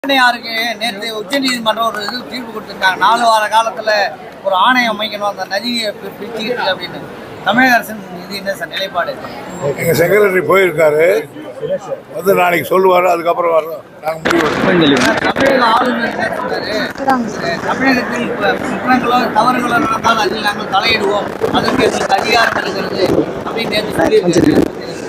யாருக்கு நேற்று உச்சநீதிமன்றம் ஒரு இது தீர்ப்பு கொடுத்துருக்காங்க நாலு வார காலத்தில் ஒரு ஆணையம் அமைக்கணும் அந்த நதியை பி- பிரிச்சுக்கிட்டு அப்படின்னு தமிழக அரசின் இது என்ன சார் நிலைப்பாடு எங்கள் செக்ரட்டரி போயிருக்காரு வந்து நாளைக்கு சொல்லுவார் அதுக்கப்புறம் வரோம் நாங்கள் முடிவு எடுப்போம். தமிழக ஆளுநர் என்ன சொன்னாரு அஹ் தமிழகத்தில் இப்ப குற்றங்களோ தவறுகளோ நடந்தால் அதில் நாங்கள் தலையிடுவோம் அதற்கு எங்களுக்கு அதிகாரம் இருக்கிறது அப்படின்னு நேற்று சொல்லியிருக்காரு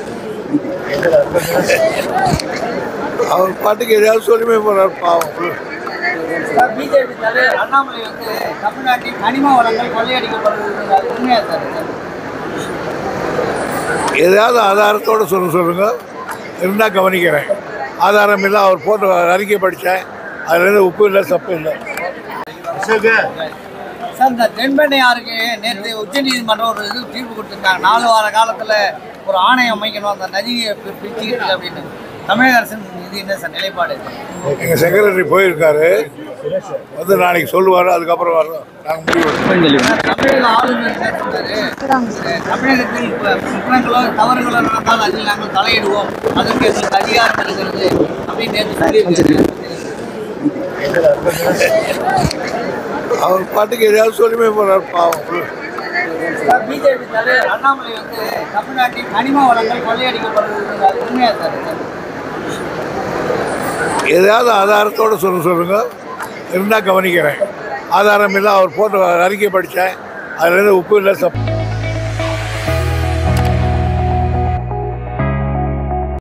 அவர் பாட்டுக்கு எதையாவது சொல்லிமே போகிறார் பாவம் பிஜேபி தலைவர் அண்ணாமலை வந்து தமிழ்நாட்டின் கனிம வளங்கள் கொள்ளையடிக்கப்படுகிறது அது உண்மையா சார் எதையாவது ஆதாரத்தோடு சொல்ல சொல்லுங்க இருந்தால் கவனிக்கிறேன் ஆதாரம் இல்லை அவர் போட்ட அறிக்கை படித்தேன் அதுலேருந்து உப்பு இல்லை சப்பு இல்லை சார் இந்த தென்பெண்ணையாருக்கு நேற்று உச்சநீதிமன்றம் ஒரு இது தீர்ப்பு கொடுத்துருக்காங்க நாலு வார காலத்தில் ஒரு ஆணையம் அமைக்கணும் அந்த நதியை பி- பிரிச்சுக்கிட்டு அப்படின்னு தமிழக அரசின் இது என்ன சார் நிலைப்பாடு எங்கள் செக்ரட்டரி போயிருக்காரு வந்து நாளைக்கு சொல்லுவார் அதுக்கப்புறம் வரோம் நாங்கள் முடிவு எடுப்போம். தமிழக ஆளுநர் என்ன சொன்னாரு அஹ் தமிழகத்தில் இப்ப குற்றங்களோ தவறுகளோ நடந்தால் அதில் நாங்கள் தலையிடுவோம் அதற்கு எங்களுக்கு அதிகாரம் இருக்கிறது அப்படின்னு நேற்று சொல்லியிருக்காரு அவர் பாட்டுக்கு எதையாவது சொல்லிமே போகிறார் பாவம் பிஜேபி தலைவர் அண்ணாமலை வந்து தமிழ்நாட்டின் கனிம வளங்கள் கொள்ளையடிக்கப்படுகிறது அது உண்மையா சார் எதையாவது ஆதாரத்தோடு சொல்ல சொல்லுங்க இருந்தால் கவனிக்கிறேன் ஆதாரம் இல்லை அவர் போட்ட அறிக்கை படித்தேன் அதுலேருந்து உப்பு இல்லை சப்பு